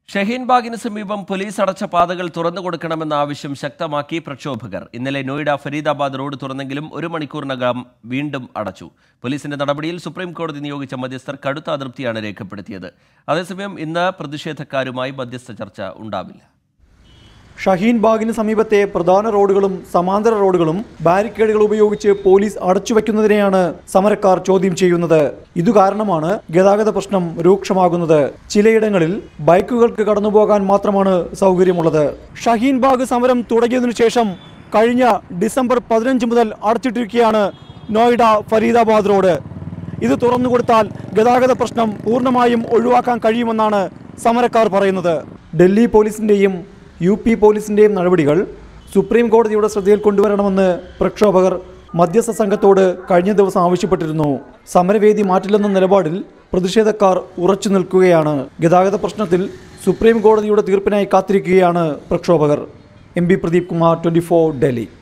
ഷഹീൻബാഗിന് സമീപം പോലീസ് അടച്ച പാതകൾ തുറന്നു കൊടുക്കണമെന്ന ആവശ്യം ശക്തമാക്കി പ്രക്ഷോഭകർ ഇന്നലെ നോയിഡ ഫരീദാബാദ് റോഡ് തുറന്നെങ്കിലും ഒരു മണിക്കൂറിനകം വീണ്ടും അടച്ചു പോലീസിന്റെ നടപടിയിൽ സുപ്രീം കോടതി നിയോഗിച്ച മധ്യസ്ഥർ കടുത്ത അതൃപ്തിയാണ് രേഖപ്പെടുത്തിയത് അതേസമയം ഇന്ന് പ്രതിഷേധക്കാരുമായി മധ്യസ്ഥ ചർച്ച ഉണ്ടാവില്ല ഷഹീൻ ബാഗിന് സമീപത്തെ പ്രധാന റോഡുകളും സമാന്തര റോഡുകളും ബാരിക്കേഡുകൾ ഉപയോഗിച്ച് പോലീസ് അടച്ചുവെക്കുന്നതിനെയാണ് സമരക്കാർ ചോദ്യം ചെയ്യുന്നത് ഇതു കാരണമാണ് ഗതാഗത പ്രശ്നം രൂക്ഷമാകുന്നത് ചിലയിടങ്ങളിൽ ബൈക്കുകൾക്ക് കടന്നുപോകാൻ മാത്രമാണ് സൗകര്യമുള്ളത് ഷഹീൻ ബാഗ് സമരം തുടങ്ങിയതിനു ശേഷം കഴിഞ്ഞ ഡിസംബർ പതിനഞ്ച് മുതൽ അടച്ചിട്ടിരിക്കുകയാണ് നോയിഡ ഫരീദാബാദ് റോഡ് ഇത് തുറന്നുകൊടുത്താൽ ഗതാഗത പ്രശ്നം പൂർണ്ണമായും ഒഴിവാക്കാൻ കഴിയുമെന്നാണ് സമരക്കാർ പറയുന്നത് ഡൽഹി പോലീസിന്റെയും യു പി പോലീസിന്റെയും നടപടികൾ സുപ്രീം കോടതിയുടെ ശ്രദ്ധയിൽ കൊണ്ടുവരണമെന്ന് പ്രക്ഷോഭകർ മധ്യസ്ഥ സംഘത്തോട് കഴിഞ്ഞ ദിവസം ആവശ്യപ്പെട്ടിരുന്നു സമരവേദി മാറ്റില്ലെന്ന നിലപാടിൽ പ്രതിഷേധക്കാർ ഉറച്ചു നിൽക്കുകയാണ് ഗതാഗത പ്രശ്നത്തിൽ സുപ്രീം കോടതിയുടെ തീർപ്പിനായി കാത്തിരിക്കുകയാണ് പ്രക്ഷോഭകർ M P Pradeep Kumar twenty Delhi